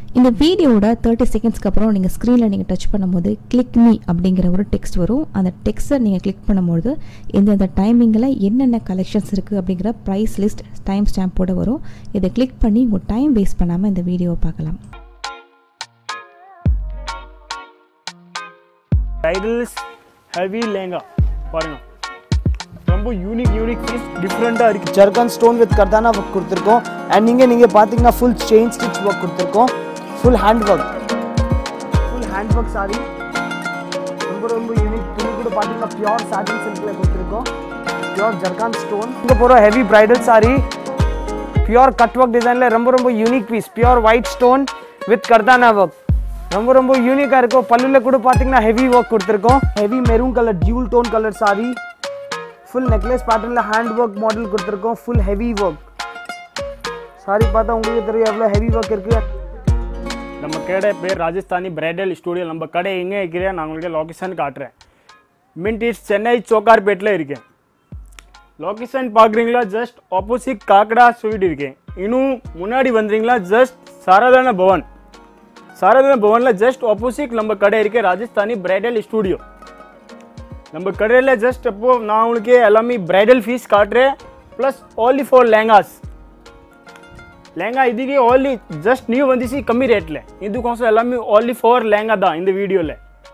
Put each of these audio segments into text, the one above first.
இந்த வீடியோவோட தேர்ட்டி செகண்ட்ஸ்க்கு அப்புறம் நீங்கள் ஸ்க்ரீனில் நீங்கள் டச் பண்ணும்போது கிளிக் மீ அப்படிங்கிற ஒரு டெக்ஸ்ட் வரும் அந்த டெக்ஸ்ட்டை நீங்கள் கிளிக் பண்ணும்போது எந்தெந்த டைமிங்கில் என்னென்ன கலெக்ஷன்ஸ் இருக்குது அப்படிங்கிற ப்ரைஸ் லிஸ்ட் டைம் ஸ்டாம்போட வரும் இதை கிளிக் பண்ணி உங்கள் டைம் வேஸ்ட் பண்ணாமல் இந்த வீடியோவை பார்க்கலாம் டைடல்ஸ் ஹெவி லேங்கா பாருங்க ரொம்ப யூனிக் யூனிக் பீஸ் டிஃப்ரெண்ட்டாக இருக்குது ஜர்கன் ஸ்டோன் வித் கர்தானா ஒர்க் கொடுத்துருக்கோம் அண்ட் நீங்கள் நீங்கள் பார்த்தீங்கன்னா ஃபுல் செயின் ஸ்டிச் ஒர்க் கொடுத்துருக்கோம் full hand work full hand work sari ரொம்ப ரொம்ப யூனிக் துணி கூட பார்த்தீங்கன்னா பியோர் சாட்டின் சில்கில் கொடுத்துருக்கோம் பியோர் ஜர்கான் ஸ்டோன் இங்கே போகிற heavy bridal sari pure cut work டிசைனில் ரொம்ப ரொம்ப unique piece pure white stone with கர்தானா work ரொம்ப ரொம்ப யூனிக்காக இருக்கும் பல்லுல கூட பார்த்தீங்கன்னா ஹெவி ஒர்க் கொடுத்துருக்கோம் heavy maroon colour dual tone colour sari full necklace பேட்டர்னில் ஹேண்ட் ஒர்க் மாடல் கொடுத்துருக்கோம் ஃபுல் ஹெவி ஒர்க் சாரி பார்த்தா உங்களுக்கு தெரியும் எவ்வளோ ஹெவி ஒர்க் இருக்குது நம்ம கடை பேர் ராஜஸ்தானி பிரைடல் ஸ்டூடியோ நம்ம கடை எங்கே இருக்கிறேன் நான் உங்களுக்கு லொக்கேஷன் காட்டுறேன் மின்ட் இஸ் சென்னை சோக்கார்பேட்டில் இருக்கேன் லொக்கேஷன் பார்க்குறீங்களா ஜஸ்ட் ஆப்போசிட் காக்கடா ஸ்வீட் இருக்கேன் இன்னும் முன்னாடி வந்துறீங்களா ஜஸ்ட் சாரதான பவன் சாரதான பவனில் ஜஸ்ட் ஆப்போசிட் நம்ம கடை இருக்கு ராஜஸ்தானி பிரைடல் ஸ்டூடியோ நம்ம கடையில் ஜஸ்ட் அப்போ நான் உங்களுக்கு எல்லாமே பிரைடல் ஃபீஸ் காட்டுறேன் plus only for lehengas lehenga ಇದೀಗೆ ಓನ್ಲಿ ಜಸ್ಟ್ ನೀವು ಬಂದಿಸಿ ಕಮ್ಮಿ ರೇಟ್ಲೆ ಇದಕ್ಕೋಸ್ಕರ ಎಲ್ಲಾಮಿ ಓನ್ಲಿ ಫೋರ್ ಲೆಹಂಗಾ தான் இந்த வீடியோவில்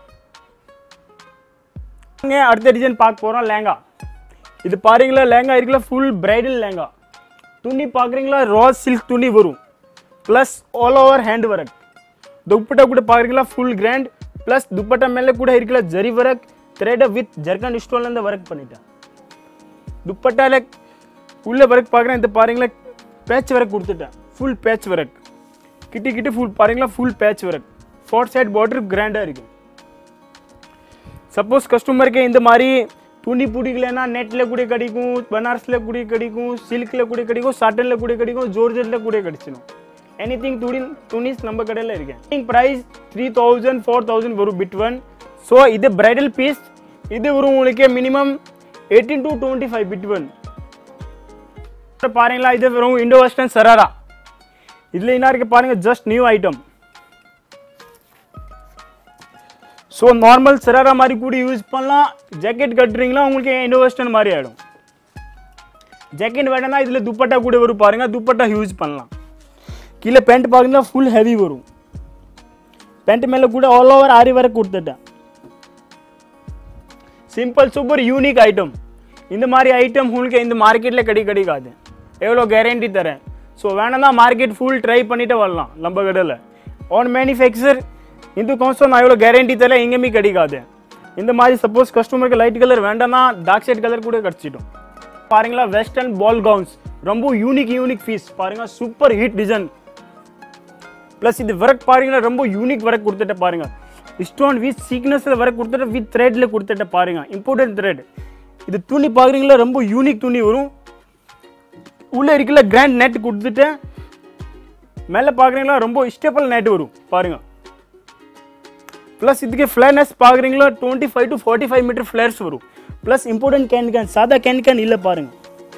அடுத்த டிசைன் பார்க்க போகிறோம் லேங்கா இது பாருங்களா லேங்கா இருக்குல்ல ஃபுல் பிரைடல் லேங்கா துணி பார்க்குறீங்களா ராஸ் சில்க் துணி வரும் plus all over hand work dupatta கூட பார்க்குறீங்களா ஃபுல் கிராண்ட் ப்ளஸ் துப்பட்டா மேலே கூட இருக்குல்ல zari work thread with zircon ஸ்டோன்லேருந்து ஒர்க் பண்ணிட்டேன் துப்பட்டால உள்ள ஒர்க் பார்க்குறேன் இந்த பாருங்களா பேட்ச் ஒர்க் கொடுத்துட்டேன் ஃபுல் பேட்ச் ஒர்க் கிட்டி கிட்டி ஃபுல் பாருங்களா full patch work four side border கிராண்டாக இருக்குது சப்போஸ் கஸ்டமருக்கு இந்த மாதிரி துணி பிடிக்கலன்னா நெட்டில் கூட கிடைக்கும் பனாரஸில் கூட கிடைக்கும் சில்கில் கூட கிடைக்கும் சாட்டனில் கூட கிடைக்கும் ஜோர்ஜெட்டில் கூட கிடைச்சிடும் எனி திங் துணி துணிஸ் நம்ம கடையில் இருக்கேன் price three thousand four thousand வரும் பிட் ஒன் ஸோ இது பிரைடல் பீஸ் இது வரும் உங்களுக்கு minimum eighteen to twenty five பிட் ஒன் பாருங்களா இது வெறும் இண்டோ வெஸ்டர்ன் சராரா இதில் என்ன இருக்கு பாருங்க just new item so normal sharara மாதிரி கூட யூஸ் பண்ணலாம் ஜாக்கெட் கட்டுறீங்களா உங்களுக்கு இண்டோ வெஸ்டர்ன் மாதிரி ஆகிடும் ஜாக்கெட் வேணும்னா இதில் துப்பட்டா கூட வரும் பாருங்க துப்பட்டா யூஸ் பண்ணலாம் கீழே பேண்ட் பார்த்தீங்கன்னா ஃபுல் ஹெவி வரும் பேண்ட் மேலே கூட ஆல் ஓவர் ஆரி வரை கொடுத்துட்டேன் சிம்பிள் சூப்பர் யூனிக் ஐட்டம் இந்த மாதிரி ஐட்டம் உங்களுக்கு இந்த மார்க்கெட்டில் கிடை கிடைக்காது எவ்வளோ கேரண்டி தரேன் ஸோ வேணும்னா மார்க்கெட் ஃபுல் ட்ரை பண்ணிட்டு வரலாம் நம்ம கடையில் ஆன் மேனுஃபேக்சர் இதுக்கோசம் நான் எவ்வளோ கேரண்டி தரேன் எங்கேயுமே கிடைக்காது இந்த மாதிரி சப்போஸ் கஸ்டமருக்கு லைட் கலர் வேண்டாம்னா டார்க் ஷேட் கலர் கூட கிடச்சிடும் பாருங்களா வெஸ்டர்ன் பால் கவுன்ஸ் ரொம்ப யூனிக் யூனிக் பீஸ் பாருங்க சூப்பர் ஹிட் டிசைன் ப்ளஸ் இது ஒர்க் பாருங்கன்னா ரொம்ப யூனிக் ஒர்க் கொடுத்துட்டு பாருங்க ஸ்டோன் வித் சீக்னஸில் ஒர்க் கொடுத்துட்டு வித் த்ரெட்டில் கொடுத்துட்டு பாருங்க இம்பார்ட்டன்ட் த்ரெட் இது துணி பார்க்குறீங்களா ரொம்ப யூனிக் துணி வரும் உள்ளே இருக்கல கிராண்ட் நெட் கொடுத்துட்டு மேலே பார்க்குறீங்களா ரொம்ப ஸ்டேபிள் நெட் வரும் பாருங்க ப்ளஸ் இதுக்கு ஃப்ளேர்னஸ் பார்க்குறீங்களா twenty five to forty five metre flares வரும் ப்ளஸ் இம்பார்ட்டன்ட் கேன் கேன் சாதா கேன் கேன் இல்லை பாருங்க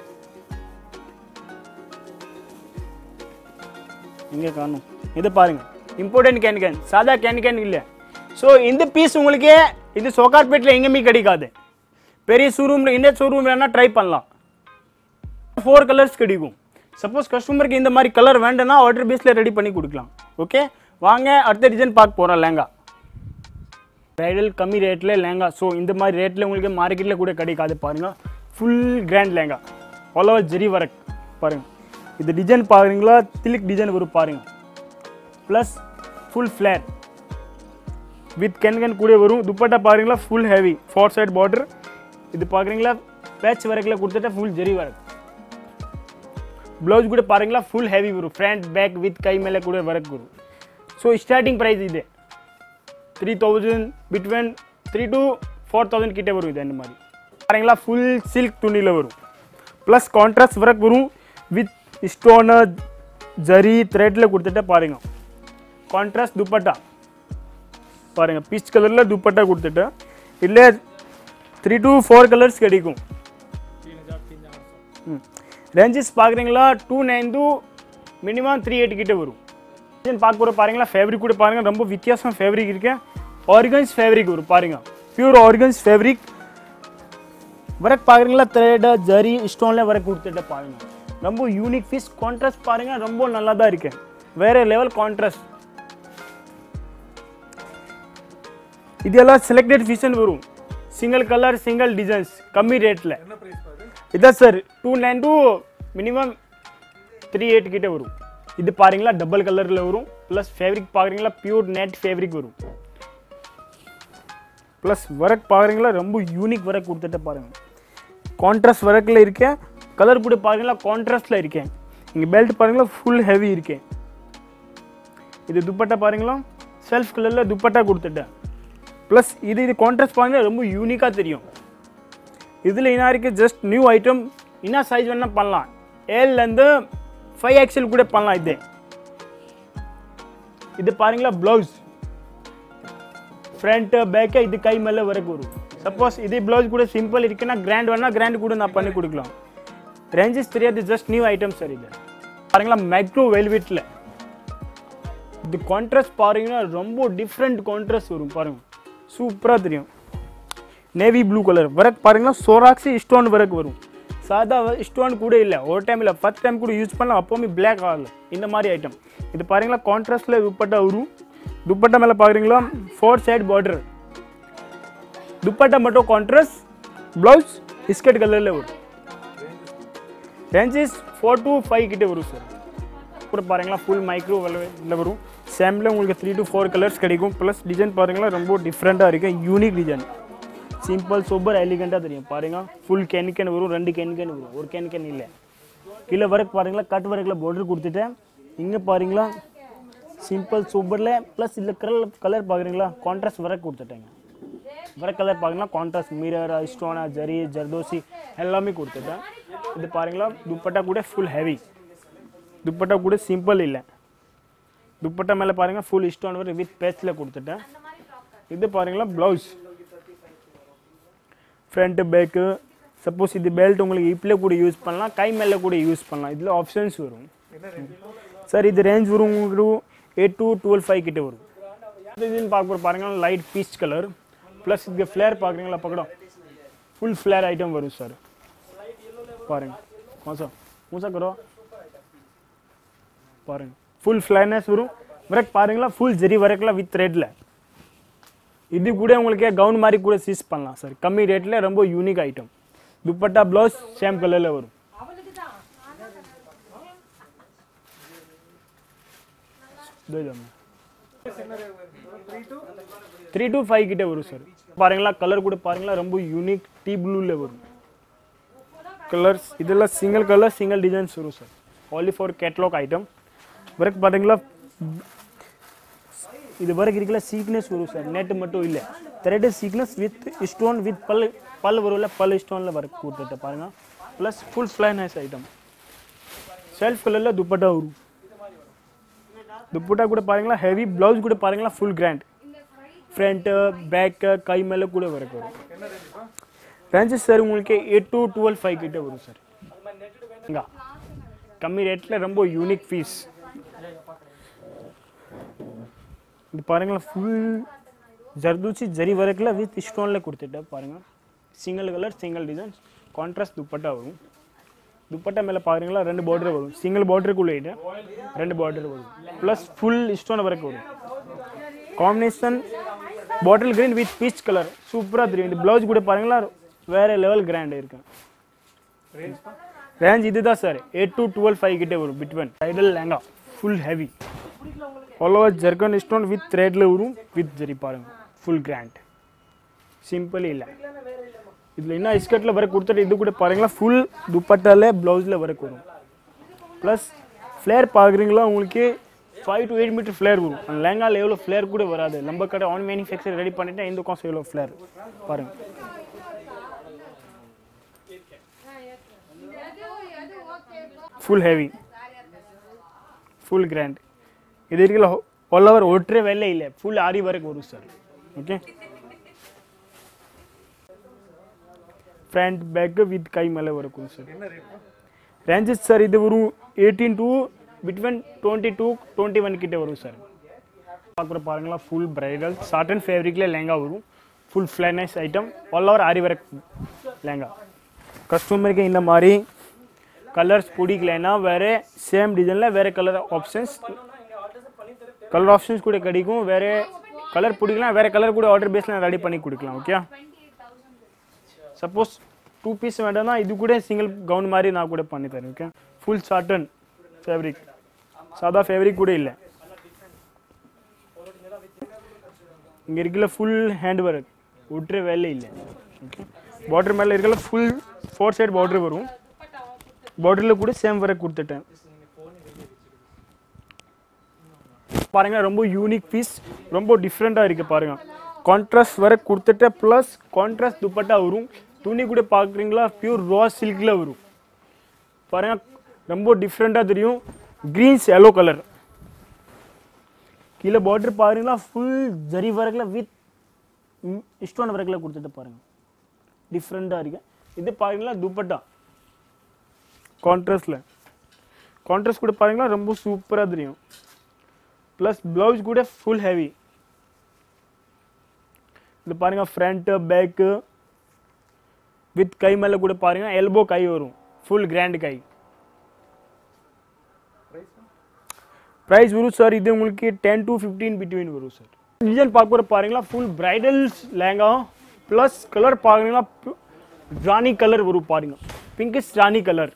இங்கே காணும் இது பாருங்க இம்பார்ட்டன்ட் கேன் கேன் சாதா கேன் கேன் இல்லை ஸோ இந்த பீஸ் உங்களுக்கு இது சோகார்பேட்டில் எங்கேயுமே கிடைக்காது பெரிய ஷோரூமில் இந்த ஷோரூம் வேணால் ட்ரை பண்ணலாம் ஃபோர் கலர்ஸ் கிடைக்கும் சப்போஸ் கஸ்டமருக்கு இந்த மாதிரி கலர் வேண்டும்னா ஆர்டர் பேஸில் ரெடி பண்ணி கொடுக்கலாம் ஓகே வாங்க அடுத்த டிசைன் பார்க்க போகிறோம் லேங்கா பிரைடல் கம்மி ரேட்டில் லேங்கா ஸோ இந்த மாதிரி ரேட்டில் உங்களுக்கு மார்க்கெட்டில் கூட கிடைக்காது பாருங்கள் full grand lehenga all over zari work பாருங்கள் இது டிசைன் பாருங்களா திலிக் டிசைன் வரும் பாருங்கள் plus full flare with can can கூட வரும் துப்பட்டா பாருங்களா full heavy four side border இது பார்க்குறீங்களா பேட்ச் ஒர்க்கில் கொடுத்துட்டா ஃபுல் ஜெரி ஒர்க் ப்ளவுஸ் கூட பாருங்களா ஃபுல் ஹெவி வரும் ஃப்ரண்ட் பேக் வித் கை மேலே கூட ஒர்க் வரும் ஸோ ஸ்டார்டிங் ப்ரைஸ் இது three thousand between three to four thousand கிட்டே வரும் இது அந்த மாதிரி பாருங்களா ஃபுல் சில்க் துணியில் வரும் ப்ளஸ் கான்ட்ராஸ்ட் ஒர்க் வரும் வித் ஸ்டோனு ஜரி த்ரெட்டில் கொடுத்துட்டு பாருங்க கான்ட்ராஸ்ட் துப்பட்டா பாருங்க பீச் கலரில் துப்பட்டா கொடுத்துட்டு இல்லை த்ரீ டு ஃபோர் கலர்ஸ் கிடைக்கும் ரேஞ்சஸ் பார்க்குறீங்களா two nine two minimum three eight கிட்ட வரும் டிசைன் பார்க்க கூட பாருங்களா ஃபேப்ரிக் கூட பாருங்க ரொம்ப வித்தியாசம் ஃபேப்ரிக் இருக்கு ஆர்கன்ஸ் ஃபேப்ரிக் வரும் பாருங்க பியூர் ஆர்கன்ஸ் ஃபேப்ரிக் ஒர்க் பாக்குறீங்களா த்ரெட் ஜரி ஸ்டோன்ல ஒர்க் கொடுத்துட்டு பாருங்க ரொம்ப யூனிக் பீஸ் கான்ட்ராஸ்ட் பாருங்க ரொம்ப நல்லா தான் இருக்கு வேற லெவல் கான்ட்ராஸ்ட் ಇದೆಲ್ಲ ಸೆಲೆಕ್ಟೆಡ್ ಫೀಸನ್ வரும் ಸಿಂಗಲ್ ಕಲರ್ ಸಿಂಗಲ್ ಡಿಸೈನ್ಸ್ ಕಮ್ಮಿ ರೇಟ್ல இதான் sir two nine two minimum three eight கிட்ட வரும் இது பாருங்களா டபுள் கலரில் வரும் ப்ளஸ் ஃபேப்ரிக் பார்க்குறீங்களா பியூர் நெட் ஃபேப்ரிக் வரும் ப்ளஸ் ஒர்க் பார்க்குறீங்களா ரொம்ப யூனிக் ஒர்க் கொடுத்துட்டு பாருங்க கான்ட்ராஸ்ட் ஒர்க்கில் இருக்கேன் கலர் கூட பாருங்களா கான்ட்ராஸ்டில் இருக்கேன் இங்கே பெல்ட் பாருங்களா ஃபுல் ஹெவி இருக்கேன் இது துப்பட்டா பாருங்களா செல்ஃப் கலரில் துப்பட்டா கொடுத்துட்டேன் ப்ளஸ் இது இது கான்ட்ராஸ்ட் பாருங்க ரொம்ப யூனிக்காக தெரியும் இதில் என்ன இருக்குது ஜஸ்ட் நியூ ஐட்டம் என்ன சைஸ் வேணால் பண்ணலாம் ஏல்லேருந்து ஃபைவ் எக்ஸல் கூட பண்ணலாம் இது இது பாருங்களா ப்ளவுஸ் ஃப்ரண்ட் பேக்கு இது கை மேலே வரைக்கும் வரும் சப்போஸ் இது ப்ளவுஸ் கூட சிம்பிள் இருக்குன்னா கிராண்ட் வேணா கிராண்ட் கூட நான் பண்ணி கொடுக்கலாம் ரேஞ்சஸ் தெரியாது ஜஸ்ட் நியூ ஐட்டம் சார் இது பாருங்களா மைக்ரோ வெல்வெட்டில் இது கான்ட்ராஸ்ட் பாருங்கன்னா ரொம்ப டிஃப்ரெண்ட் கான்ட்ராஸ்ட் வரும் பாருங்க சூப்பராக தெரியும் நேவி ப்ளூ கலர் ஒர்க் பாருங்கன்னா சோராக்ஸி ஸ்டோன் ஒர்க் வரும் சாதா ஸ்டோன் கூட இல்லை ஒரு டைம் இல்லை ஃபஸ்ட் டைம் கூட யூஸ் பண்ணலாம் அப்போவுமே பிளாக் ஆகல இந்த மாதிரி ஐட்டம் இது பாருங்களா கான்ட்ராஸ்டில் துப்பட்டா வரும் துப்பட்டா மேலே பார்க்குறீங்களா ஃபோர் சைடு பார்டர் துப்பட்டா மட்டும் கான்ட்ராஸ்ட் ப்ளவுஸ் பிஸ்கட் கலரில் வரும் ரேஞ்சஸ் ஃபோர் டு ஃபைவ் கிட்டே வரும் சார் கூட பாருங்களா ஃபுல் மைக்ரோ இதில் வரும் சேமில் உங்களுக்கு த்ரீ டு ஃபோர் கலர்ஸ் கிடைக்கும் ப்ளஸ் டிசைன் பாருங்களா ரொம்ப டிஃப்ரெண்ட்டாக இருக்கும் யூனிக் டிசைன் சிம்பிள் சூப்பர் எலிகண்ட்டாக தெரியும் பாருங்க ஃபுல் கேன் கேன் வரும் ரெண்டு கேன் கேன் வரும் ஒரு கேன் கேன் இல்லை கீழே ஒர்க் பாருங்களா கட் ஒர்க்கில் பார்டர் கொடுத்துட்டேன் இங்கே பாருங்களா சிம்பிள் சூப்பரில் ப்ளஸ் இதில் கலர் கலர் பார்க்குறீங்களா கான்ட்ராஸ்ட் ஒர்க் கொடுத்துட்டேங்க ஒர்க் கலர் பார்க்கலாம் கான்ட்ராஸ்ட் மிரர் ஸ்டோனா ஜரி ஜர்தோசி எல்லாமே கொடுத்துட்டேன் இது பாருங்களா துப்பட்டா கூட ஃபுல் ஹெவி துப்பட்டா கூட சிம்பிள் இல்லை துப்பட்டா மேலே பாருங்கள் ஃபுல் ஸ்டோன் வரும் வித் பேஸ்டில் கொடுத்துட்டேன் இது பாருங்களா ப்ளவுஸ் ஃப்ரண்ட்டு பேக்கு சப்போஸ் இது பெல்ட் உங்களுக்கு இப்பில் கூட யூஸ் பண்ணலாம் கை மேலே கூட யூஸ் பண்ணலாம் இதில் ஆப்ஷன்ஸ் வரும் சார் இது ரேஞ்ச் வரும் உங்களுக்கு எயிட் டு டுவெல் ஃபைவ் கிட்ட வரும் இதுன்னு பார்க்க போகிற பாருங்க லைட் பீச் கலர் ப்ளஸ் இது ஃப்ளேர் பார்க்குறீங்களா பக்கடம் ஃபுல் ஃப்ளேர் ஐட்டம் வரும் சார் பாருங்க மோசம் மோசம் கரோ பாருங்க ஃபுல் ஃப்ளைனஸ் வரும் ஒர்க் பாருங்களா ஃபுல் ஜெரி ஒர்க்லாம் வித் ரெட்டில் இது கூட உங்களுக்கு கவுன் மாதிரி கூட சீஸ் பண்ணலாம் சார் கம்மி ரேட்டில் ரொம்ப unique item dupatta blouse same கலரில் வரும் த்ரீ டு ஃபைவ் கிட்ட வரும் சார் பாருங்களா கலர் கூட பாருங்களா ரொம்ப யூனிக் டீ ப்ளூவில் வரும் கலர்ஸ் இதெல்லாம் சிங்கிள் கலர் சிங்கிள் டிசைன்ஸ் வரும் sir only for catalogue item work பாருங்களா இது ஒர்க் இருக்குல்ல சீக்னஸ் வரும் சார் நெட் மட்டும் இல்லை thread sequins with stone with பல் பல் வரும்ல பல் ஸ்டோனில் ஒர்க் கொடுத்துட்டு பாருங்க ப்ளஸ் ஃபுல் ஃப்ளைனஸ் ஐட்டம் செல்ஃப் கலரில் துப்பட்டா வரும் துப்பட்டா கூட பாருங்களா ஹெவி ப்ளவுஸ் கூட பாருங்களா ஃபுல் கிராண்ட் ஃப்ரண்ட்டு பேக்கு கை மேலே கூட ஒர்க் வரும் ரேஞ்சஸ் சார் உங்களுக்கு எயிட் டு டுவெல் ஃபைவ் கிட்ட வரும் சார் இங்கே கம்மி ரேட்டில் ரொம்ப யூனிக் ஃபீஸ் இது பாருங்களேன் ஃபுல் ஜர்தூச்சி ஜரி ஒர்க்கில் வித் ஸ்டோனில் கொடுத்துட்டேன் பாருங்கள் single colour single design contrast dupatta வரும் துப்பட்டா மேலே பாருங்களா ரெண்டு பார்டர் வரும் சிங்கிள் பார்டருக்குள்ளே ரெண்டு பார்டர் வரும் ப்ளஸ் ஃபுல் ஸ்டோன் ஒர்க் வரும் combination bottle green with peach colour சூப்பராக தெரியும் இந்த ப்ளவுஸ் கூட பாருங்களா வேறு லெவல் கிராண்ட் இருக்கு ரேஞ்ச் இதுதான் sir eight to twelve five கிட்டே வரும் between bridal lehenga full heavy all over zircon stone with த்ரெட்ல வரும் வித் ஜெரி பாருங்க ஃபுல் கிராண்ட் சிம்பிள் இல்லை இதில் என்ன இஸ்கர்ட்டில் வர கொடுத்துட்டு இது கூட பாருங்களா ஃபுல் துப்பட்டால ப்ளவுஸில் வர வரும் ப்ளஸ் ஃப்ளேர் பார்க்குறீங்களா உங்களுக்கு five to eight metre flare வரும் அந்த லேங்காவில் எவ்வளோ ஃப்ளேர் கூட வராது நம்ம கடை ஆன் மேனுஃபேக்சர் ரெடி பண்ணிட்டேன் இந்த காசு எவ்வளோ ஃப்ளேர் பாருங்க ஃபுல் ஹெவி ஃபுல் கிராண்ட் இது இருக்குல்ல ஆல் ஓவர் ஒற்றை வெள்ளை இல்லை ஃபுல் ஆரி வரைக்கும் வரும் sir okay front back with கை மேலே வரைக்கும் சார் ரேஞ்சஸ் சார் இது வரும் eighteen to between twenty two twenty one கிட்ட வரும் சார் பார்க்குற பாருங்களா ஃபுல் பிரைடல் சாட்டன் ஃபேப்ரிக்கில் லெங்கா வரும் ஃபுல் ஃப்ளைனைஸ் item all over aari work lehenga கஸ்டமருக்கு இந்த மாதிரி கலர்ஸ் பிடிக்கலைன்னா வேறு சேம் டிசைனில் வேறு கலர் ஆப்ஷன்ஸ் கலர் ஆப்ஷன்ஸ் கூட கிடைக்கும் வேறு கலர் பிடிக்கலாம் வேறு கலர் கூட ஆர்டர் பேஸில் ரெடி பண்ணி கொடுக்கலாம் ஓகே சப்போஸ் டூ பீஸ் வேண்டாம்னா இது கூட சிங்கிள் கவுன் மாதிரி நான் கூட பண்ணி தரேன் ஓகே ஃபுல் சாட்டன் ஃபேப்ரிக் சாதா ஃபேப்ரிக் கூட இல்லை இங்கே இருக்கல ஃபுல் ஹேண்ட் ஒர்க் ஒட்டுற வேலை இல்லை ஓகே பார்டர் மேலே இருக்கல ஃபுல் ஃபோர் சைடு பார்டர் வரும் பார்டரில் கூட சேம் ஒர்க் கொடுத்துட்டேன் பாருங்க ரொம்ப யூனிக் பீஸ் ரொம்ப டிஃப்ரெண்ட்டாக இருக்குது பாருங்க கான்ட்ராஸ்ட் வர கொடுத்துட்ட ப்ளஸ் கான்ட்ராஸ்ட் துப்பட்டா வரும் துணி கூட பார்க்குறீங்களா பியூர் ரா சில்கில் வரும் பாருங்க ரொம்ப டிஃப்ரெண்ட்டாக தெரியும் க்ரீன்ஸ் எல்லோ கலர் கீழே பார்டர் பாருங்களா ஃபுல் ஜரி ஒர்க்கில் வித் ஸ்டோன் ஒர்க்கில் கொடுத்துட்டு பாருங்க டிஃப்ரெண்ட்டாக இருக்கு இது பாருங்களா துப்பட்டா கான்ட்ராஸ்டில் கான்ட்ராஸ்ட் கூட பாருங்களா ரொம்ப சூப்பராக தெரியும் ப்ளஸ் ப்ளவுஸ் கூட ஃபுல் ஹெவி இது பாருங்க ஃப்ரண்ட் பேக்கு வித் கை மேலே கூட பாருங்க எல்போ கை வரும் ஃபுல் கிராண்ட் கை ப்ரைஸ் வரும் சார் இது உங்களுக்கு டென் டு ஃபிஃப்டீன் பிட்வீன் வரும் சார் டிசைன் பார்க்குற பாருங்களா full bridals lehenga plus colour பாருங்களா ராணி கலர் வரும் பாருங்க pinkish rani colour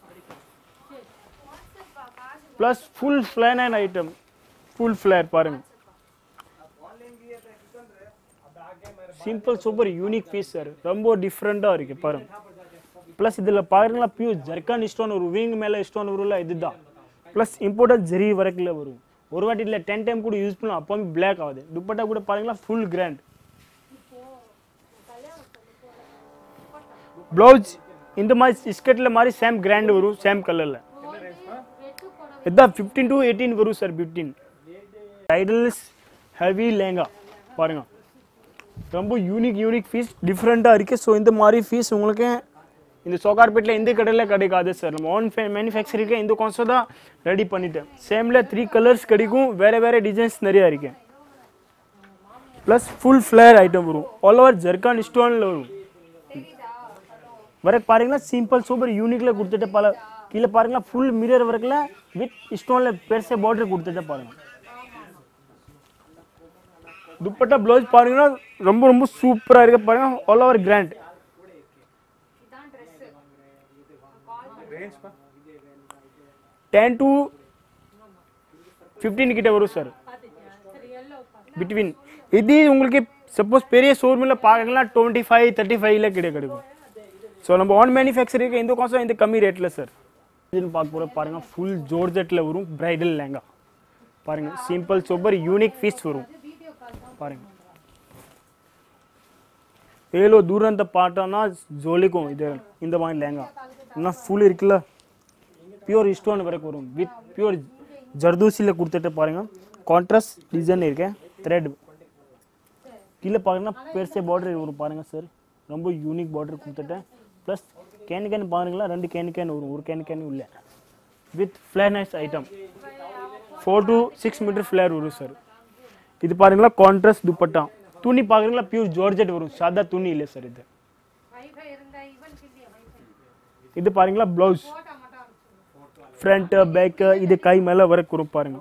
plus full ஃப்ளேன் அண்ட் ஐட்டம் ஃபுல் ஃப்ளேர் பாருங்க simple super unique piece sir ரொம்ப டிஃப்ரெண்ட்டாக இருக்கு பாருங்க ப்ளஸ் இதில் பாருங்களா பியூர் ஜர்கான் ஸ்டோன் வரும் விங் மேலே ஸ்டோன் வரும்ல இதுதான் ப்ளஸ் இம்போர்ட்டட் ஜெரி வரைக்கில் வரும் ஒரு வாட்டி இல்லை டென் டைம் கூட யூஸ் பண்ணலாம் அப்போவுமே பிளாக் ஆகுது துப்பட்டா கூட பாருங்களா ஃபுல் கிராண்ட் ப்ளவுஸ் இந்த மாதிரி ஸ்கர்ட்டில் மாதிரி சேம் கிராண்ட் வரும் சேம் கலரில் இதுதான் ஃபிஃப்டீன் டு எயிட்டீன் வரும் சார் ஃபிஃப்டீன் டைடல்ஸ் ஹெவி லேங்கா பாருங்க ரொம்ப யூனிக் யூனிக் ஃபீஸ் டிஃப்ரெண்ட்டாக இருக்குது ஸோ இந்த மாதிரி ஃபீஸ் உங்களுக்கு இந்த சோகார்பேட்டில் எந்த கடையில் கிடைக்காது சார் நம்ம ஓன் மேனுஃபேக்சரிக்கு இந்த கான்சோ தான் ரெடி பண்ணிட்டேன் சேமில் த்ரீ கலர்ஸ் கிடைக்கும் வேறு வேறு டிசைன்ஸ் நிறையா இருக்கு ப்ளஸ் ஃபுல் ஃப்ளேர் ஐட்டம் வரும் ஆல் ஓவர் ஜர்கான் ஸ்டோனில் வரும் வர பாருங்களா சிம்பிள் சூப்பர் யூனிக்கில் கொடுத்துட்டு பல கீழே பாருங்களா ஃபுல் மிரர் ஒர்க்கில் வித் ஸ்டோனில் பெருசே பார்டர் கொடுத்துட்டு பாருங்க துப்பட்டா ப்ளவுஸ் பாருங்கன்னா ரொம்ப ரொம்ப சூப்பராக இருக்கு பாருங்க all over grand ten to fifteen கிட்ட வரும் சார் பிட்வீன் இது உங்களுக்கு சப்போஸ் பெரிய ஷோரூமில் பார்க்கலாம் டுவெண்ட்டி ஃபைவ் தேர்ட்டி ஃபைவ்ல கிட்ட கிடைக்கும் ஸோ நம்ம ஆன் மேனுஃபேக்சரிங்க்கு இந்த காசும் இந்த கம்மி ரேட்டில் சார் இதுன்னு பார்க்க போகிற பாருங்கள் ஃபுல் ஜோர்ஜெட்டில் வரும் பிரைடல் லேங்கா பாருங்கள் சிம்பிள் சூப்பர் யூனிக் பீஸ் வரும் பாருங்கள் ஏலோ தூரந்த பாட்டோன்னா ஜோலிக்கும் இது இந்த மாதிரி லேங்கா இன்னும் ஃபுல் இருக்குல்ல பியூர் ஸ்டோன் வரைக்கும் வரும் வித் பியூர் ஜர்தூசியில் கொடுத்துட்டு பாருங்கள் கான்ட்ராஸ்ட் டிசைன் இருக்கு த்ரெட் கீழே பாருங்கன்னா பெருசே பார்டர் வரும் பாருங்கள் சார் ரொம்ப யூனிக் பார்டர் கொடுத்துட்டேன் ப்ளஸ் கேன் கேன் பாருங்களா ரெண்டு கேன் கேன் வரும் ஒரு கேன் கேன் இல்லை வித் ஃப்ளேனைஸ் item four to six metre flare வரும் சார் இது பாருங்களா கான்ட்ராஸ்ட் துப்பட்டா துணி பாக்குறீங்களா பியூர் ஜார்ஜெட் வரும் சாதா துணி இல்லை சார் இது இது பாருங்களா ப்ளவுஸ் ஃப்ரண்ட் பேக் இது கை மேலே வரைக்கும் வரும் பாருங்க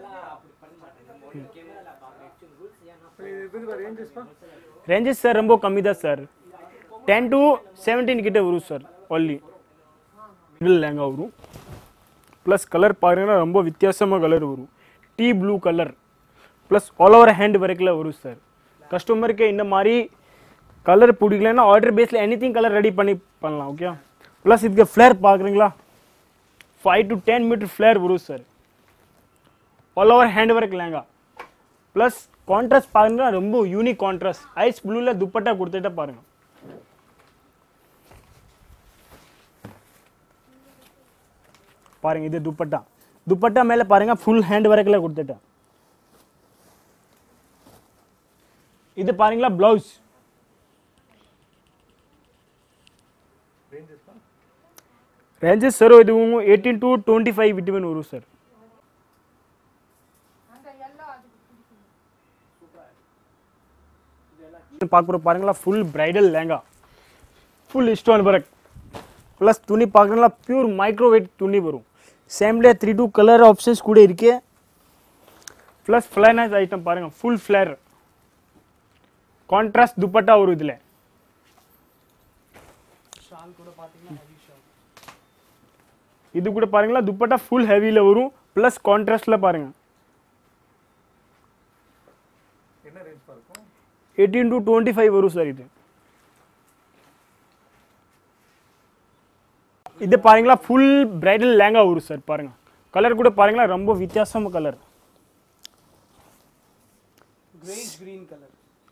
ரேஞ்சஸ் சார் ரொம்ப கம்மி தான் சார் டென் டு செவன்டீன் கிட்ட வரும் சார் ஒன்லி மிடில் லேங்கா வரும் ப்ளஸ் கலர் பாருங்கன்னா ரொம்ப வித்தியாசமாக கலர் வரும் டீ blue colour plus all over hand வரைக்கும் வரும் சார் கஸ்டமருக்கு இந்த மாதிரி கலர் பிடிக்கலன்னா ஆர்டர் பேஸில் எனி திங் கலர் ரெடி பண்ணி பண்ணலாம் ஓகே ப்ளஸ் இதுக்கு ஃப்ளேர் பார்க்குறீங்களா five to ten metre flare வரும் sir all over hand work lehenga plus contrast பாருங்கன்னா ரொம்ப யூனிக் கான்ட்ராஸ்ட் ஐஸ் ப்ளூவில் துப்பட்டா கொடுத்துட்டே பாருங்க பாருங்க இது துப்பட்டா துப்பட்டா மேலே பாருங்க ஃபுல் ஹேண்ட் ஒர்க்கில் கொடுத்துட்டேன் இது பாருங்களா ப்ளவுஸ் ரேஞ்சஸ் சார் இது eighteen to twenty five between வரும் சார் பார்க்குற பாருங்களா full bridal lehenga full stone work plus துணி பார்க்குறீங்களா பியூர் மைக்ரோவேட் துணி வரும் சேம்லே த்ரீ டூ கலர் ஆப்ஷன்ஸ் கூட இருக்கு ப்ளஸ் ஃப்ளைனஸ் ஐட்டம் பாருங்கள் ஃபுல் ஃப்ளேர் கான்ட்ராஸ்ட் துப்பட்டா வரும் இதில் இது கூட பாருங்களா துப்பட்டா ஃபுல் ஹெவியில் வரும் ப்ளஸ் கான்ட்ராஸ்டில் பாருங்கள் எயிட்டீன் டு டுவெண்ட்டி ஃபைவ் வரும் சார் இது இது பாருங்களா ஃபுல் பிரைடல் லேங்கா வரும் சார் பாருங்க கலர் கூட பாருங்களா ரொம்ப வித்தியாசமான கலர் கிரேஷ் green கலர்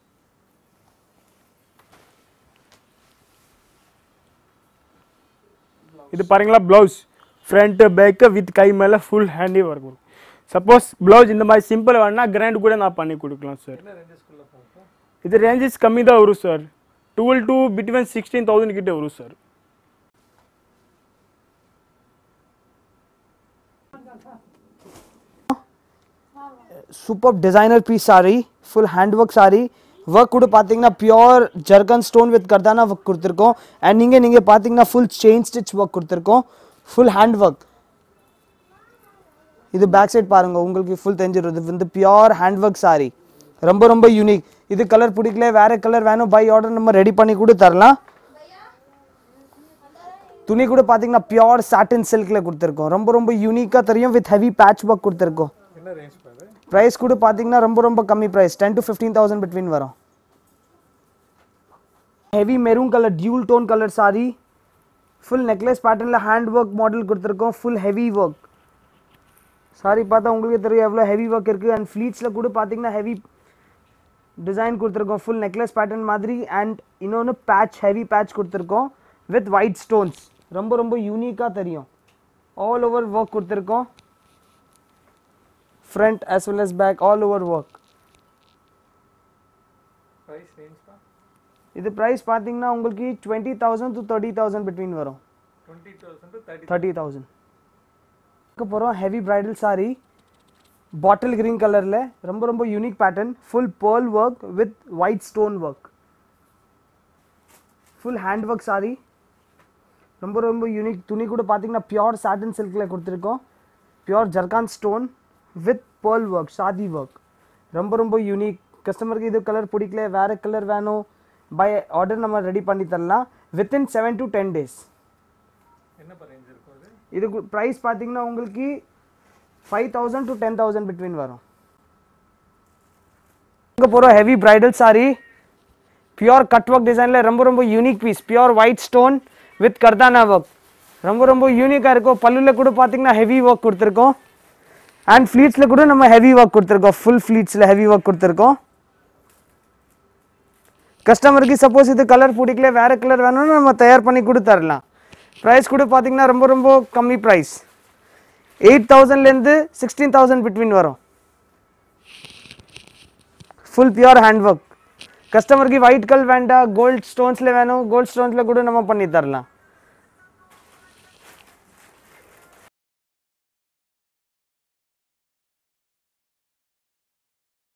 இது பாருங்களா ப்ளவுஸ் ஃப்ரண்ட் பேக் வித் கை மேலே ஃபுல் ஹேண்டி ஒர்க் வரும் சப்போஸ் ப்ளவுஸ் இந்த மாதிரி சிம்பிள் வேணா கிராண்ட் கூட நான் பண்ணி கொடுக்கலாம் சார் இது ரேஞ்சஸ் கம்மி தான் வரும் sir twelve to between sixteen thousand கிட்ட வரும் sir super designer piece sari full hand work sari work கூட பார்த்தீங்கன்னா pure zircon stone with கர்தானா work கொடுத்துருக்கோம் அண்ட் நீங்கள் நீங்கள் பார்த்தீங்கன்னா ஃபுல் செயின் ஸ்டிச் ஒர்க் கொடுத்துருக்கோம் ஃபுல் ஹேண்ட் ஒர்க் இது பேக் சைட் பாருங்க உங்களுக்கு ஃபுல் தெரிஞ்சிடும் இது வந்து பியோர் ஹேண்ட் ஒர்க் சாரி ரொம்ப ரொம்ப யூனிக் இது கலர் பிடிக்கல வேற கலர் வேணும் பை ஆர்டர் நம்ம ரெடி பண்ணி கூட தரலாம் துணி கூட பார்த்தீங்கன்னா பியோர் சாட்டின் சில்கில் கொடுத்துருக்கோம் ரொம்ப ரொம்ப யூனிக்காக தெரியும் வித் ஹெவி பேட்ச் ஒர்க் கொடுத்துருக்கோம் ப்ரைஸ் கூட பார்த்தீங்கன்னா ரொம்ப ரொம்ப கம்மி price ten to fifteen thousand between வரும் heavy maroon colour dual tone colour sari full necklace பேட்டர்னில் ஹேண்ட் ஒர்க் மாடல் கொடுத்துருக்கோம் ஃபுல் ஹெவி ஒர்க் சாரி பார்த்தா உங்களுக்கு தெரியும் எவ்வளோ ஹெவி ஒர்க் இருக்குது அண்ட் ஃப்ளீட்ஸில் கூட பார்த்தீங்கன்னா ஹெவி டிசைன் கொடுத்துருக்கோம் ஃபுல் நெக்லஸ் பேட்டர்ன் மாதிரி அண்ட் இன்னொன்று பேட்ச் ஹெவி பேட்ச் கொடுத்துருக்கோம் வித் ஒயிட் ஸ்டோன்ஸ் ரொம்ப ரொம்ப யூனிக்காக தெரியும் ஆல் ஓவர் ஒர்க் கொடுத்துருக்கோம் front as well as back all over work இது ப்ரைஸ் பார்த்தீங்கன்னா உங்களுக்கு twenty thousand to thirty thousand between வரும் தேர்ட்டி தௌசண்ட் போகிறோம் heavy bridal sari bottle green கலரில் ரொம்ப ரொம்ப unique pattern full pearl work with white stone work full hand work sari ரொம்ப ரொம்ப யூனிக் துணி கூட பார்த்தீங்கன்னா பியோர் சாட்டின் சில்கில் கொடுத்துருக்கோம் pure zircon stone with pearl work ஷாதி ஒர்க் ரொம்ப ரொம்ப யூனிக் கஸ்டமருக்கு இது கலர் பிடிக்கல வேறு கலர் வேணும் பை ஆர்டர் நம்ம ரெடி பண்ணி தரலாம் within seven to ten days இது ப்ரைஸ் பார்த்தீங்கன்னா உங்களுக்கு five thousand to ten thousand between வரும் இங்கே போகிற heavy bridal sari pure cut work டிசைனில் ரொம்ப ரொம்ப unique piece pure white stone with கர்தானா work ரொம்ப ரொம்ப யூனிக்காக இருக்கும் பல்லுவில் கூட பார்த்தீங்கன்னா ஹெவி ஒர்க் கொடுத்துருக்கோம் அண்ட் ஃப்ளீட்ஸில் கூட நம்ம ஹெவி ஒர்க் கொடுத்துருக்கோம் ஃபுல் ஃப்ளீட்ஸில் ஹெவி ஒர்க் கொடுத்துருக்கோம் கஸ்டமருக்கு சப்போஸ் இது கலர் பிடிக்கல வேறு கலர் வேணும்னு நம்ம தயார் பண்ணி கூட தரலாம் ப்ரைஸ் கூட பார்த்தீங்கன்னா ரொம்ப ரொம்ப கம்மி ப்ரைஸ் எயிட் தௌசண்ட்லேருந்து சிக்ஸ்டீன் தௌசண்ட் பிட்வீன் வரும் ஃபுல் பியூர் ஹேண்ட் ஒர்க் கஸ்டமருக்கு ஒயிட் கல் வேண்டாம் கோல்ட் ஸ்டோன்ஸில் வேணும் கோல்ட் ஸ்டோன்ஸில் கூட நம்ம பண்ணி தரலாம்